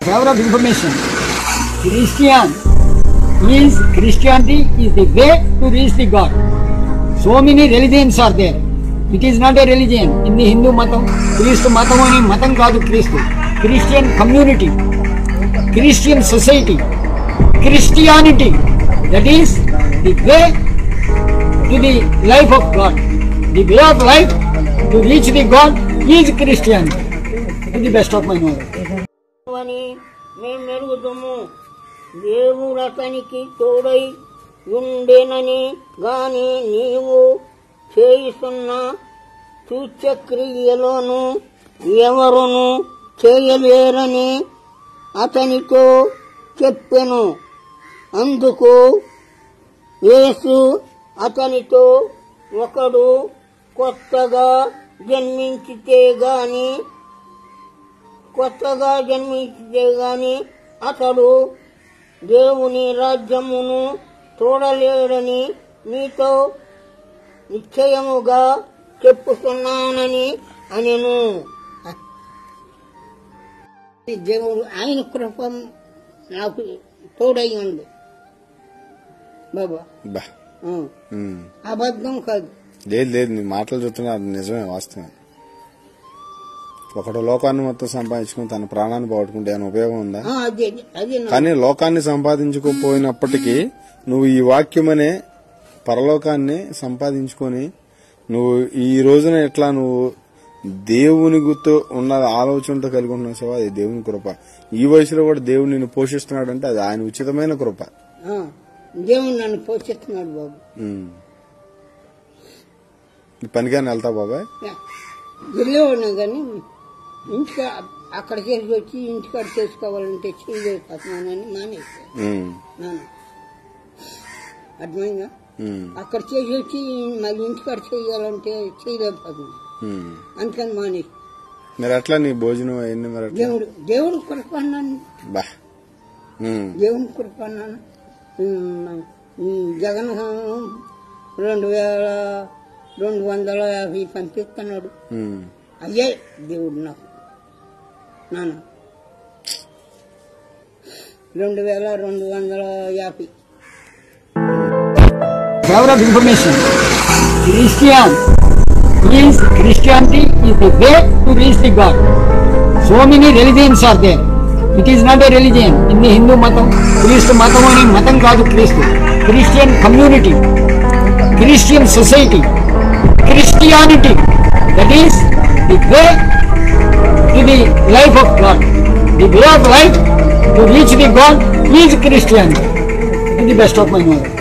favor of information. Christian is Christianity is the way to reach the God. So many religions are there. It is not a religion. In the Hindu matam, క్రీస్తు మతం అని మతం కాదు క్రీస్తు Christian community Christian society Christianity that is the way to the life of God the way of life to reach the God is Christianity to the best of my knowledge అని మేము మెరుగుదము దేవుడు అతనికి తోడై ఉండేనని గాని నీవు చేయిస్తున్న సూచ్యక్రియలోను ఎవరును చేయలేరని అతనితో చెప్పెను అందుకు యేసు అతనితో ఒకడు కొత్తగా జన్మించితే గాని కొత్తగా జన్మించితే గాని అతడు దేవుని రాజ్యమును చూడలేడని మీతో నిశ్చయముగా చెప్పుతున్నానని అనెను దేవుడు ఆయన కృపం నాకు తోడై ఉంది బాబా బా ఆ, ఉమ్. అబద్ధం కాదు లేదు లేదు నీ మాటలు చూస్తున్నా అది నిజమే వాస్తవమే ఒకడు లోకాన్ని మొత్తం సంపాదించుకుని తన ప్రాణాన్ని పోగొట్టుకుంటే ఏమైనా ఉపయోగం ఉందా ఆ, అదే అదే నా- కానీ లోకాన్ని సంపాదించుకోపోయినప్పటికీ నువ్వు ఈ వాక్యమనే పరలోకాన్ని సంపాదించుకొని నువ్వు ఈ రోజున ఎట్లా నువ్వు దేవుని గుర్తు ఉన్న ఆలోచనతో కలిగి ఉంటున్నావు సేవ అది దేవుని కృప ఈ వయసులో కూడా దేవుడు నిన్ను పోషిస్తున్నాడంటే అది ఆయన ఉచితమైన కృప ఆ, దేవుడు నన్ను పోషిస్తున్నాడు బాబు ఉమ్. ఈ పనికైనా వెళ్తా బాబాయ్ వెళ్ళేవాడినా కానీ ఇంటికి అక్కడ చేసి వచ్చి ఇంటికాడ చేసుకోవాలంటే చేయలేకపోతున్నానని మానేస్తాను ఉమ్. నాన్న అర్థమైందా ఉమ్. అక్కడ చేసి వచ్చి మళ్ళీ ఇంటికాడ చేయాలంటే చేయలేకపోతున్నాను ఉమ్. అందుకని మానేసి మరి అట్లా నీ భోజనం అయింది మరి అట్లా దేవుడు దేవుడు కృప అన్నాను బా ఉమ్. దేవుని కృప అన్నాను ఉమ్, ఈ జగన్ రెండు వేల రెండు వందల యాభై పంపిస్తున్నాడు ఉమ్. అయ్యే దేవుడు నాకు నాన్న రెండు వేల రెండు వందల యాభై favor of information. Christian is Christianity is the way to reach the God. So many religions are there. It is not a religion. In the Hindu matam, క్రీస్తు మతం అని మతం కాదు క్రీస్తు Christian community Christian society Christianity that is the way to the life of God the way of life to reach the God is Christianity the best of my knowledge